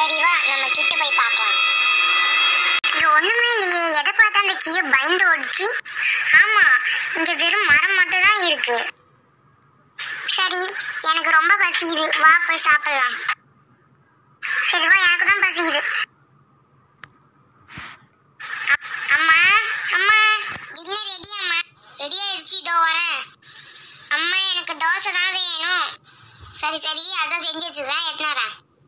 சரி வா நம்ம கிட்ட போய் பார்க்கலாம் இங்க ஒண்ணுமே இல்லையே எதை பார்த்தா அந்த கீழே பயந்து ஓடிச்சு ஆமா இங்க வெறும் மரம் மட்டும் தான் இருக்கு சரி எனக்கு ரொம்ப பசிக்குது வா போய் சாப்பிடலாம் சரி வா எனக்கு தான் பசிக்குது அ- அம்மா அம்மா டின்னர் ரெடி அம்மா ரெடி ஆயிடுச்சு இதோ வரேன் அம்மா எனக்கு தோசை தான் வேணும் சரி சரி அதான் செஞ்சு வச்சுக்கிறேன் எத்தனாரா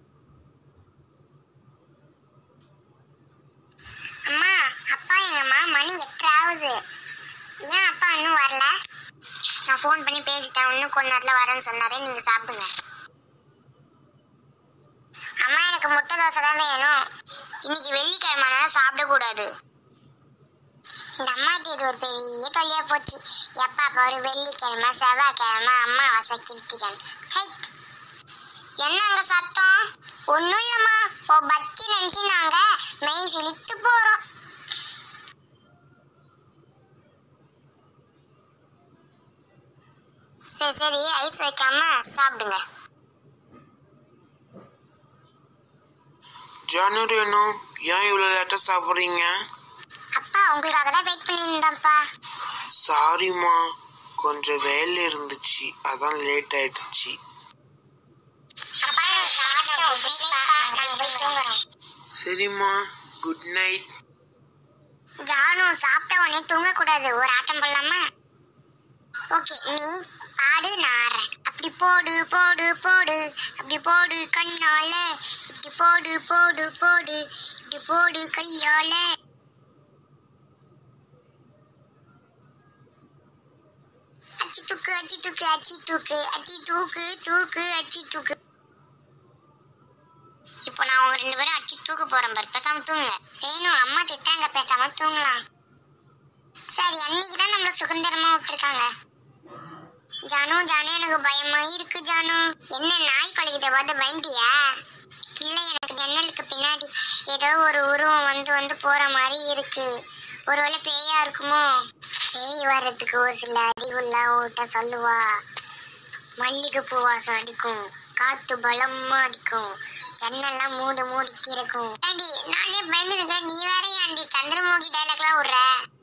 அம்மா அப்பா எங்கம்மா மணி எட்டு ஆகுது ஏன் அப்பா இன்னும் வரல நான் ஃபோன் பண்ணி பேசிட்டேன் இன்னும் கொஞ்ச நேரத்தில் வரேன்னு சொன்னாரு நீங்க சாப்பிடுங்க அம்மா எனக்கு முட்டை தோசை தான் வேணும் இன்னைக்கு வெள்ளிக்கிழமை சாப்பிடக்கூடாது இந்த அம்மாட்டி இது ஒரு பெரிய தொல்லையா போச்சு எப்பா பாரு வெள்ளிக்கிழமை செவ்வாய்க்கிழமை அம்மாவாசை கிருத்திகன் சை என்ன அங்க சத்தம் ஒண்ணும் இல்லம்மா ஓ பக்தி நினைச்சு நாங்க மெய் சிலித்து போறோம் சரி சரி ஐஸ் வைக்காம சாப்பிடுங்க ஜானு ரேணு ஏன் இவ்வளோ லேட்டாக சாப்பிட்றீங்க அப்பா உங்களுக்காக தான் வெயிட் பண்ணியிருந்தேன்ப்பா சாரிம்மா கொஞ்சம் வேலை இருந்துச்சு அதான் லேட் ஆயிடுச்சு அப்பா நான் சாப்பிட்டோம் நாங்க போய் தூங்குறோம் சரிம்மா குட் நைட் ஜானு சாப்பிட்ட உடனே தூங்கக்கூடாது ஒரு ஆட்டம் போடலாமா ஓகே நீ பாடு நான் ஆடுறேன் அப்படி போடு போடு போடு அப்படி போடு கண்ணால இப்படி போடு போடு போடு இப்படி போடு கையால அச்சி தூக்கு அச்சி தூக்கு அச்சி தூக்கு அச்சி தூக்கு தூக்கு அச்சி தூக்கு இப்போ நான் உங்க ரெண்டு பேரும் அடிச்சு தூக்க போறேன் பாரு பேசாம தூங்குங்க ரேணு அம்மா திட்டாங்க பேசாம தூங்கலாம் சரி அன்னைக்கு தான் நம்மள சுதந்திரமா விட்டுருக்காங்க ஜானு ஜானு எனக்கு பயமா இருக்கு ஜானு என்ன நாய் கொலைக்கிட்ட பார்த்து பயந்தியா இல்ல எனக்கு ஜன்னலுக்கு பின்னாடி ஏதோ ஒரு உருவம் வந்து வந்து போற மாதிரி இருக்கு ஒருவேளை பேயா இருக்குமோ பேய் வர்றதுக்கு ஒரு சில அறிவுள்ள ஓட்ட சொல்லுவா மல்லிகைப்பூ வாசம் அடிக்கும் காத்து பலமா அடிக்கும் ஜன்னல்லாம் மூடு மூடி திறக்கும் ஆண்டி நானே பயந்துருக்கேன் நீ வேற ஆண்டி சந்திரமுகி டைலாக்லாம் விடுற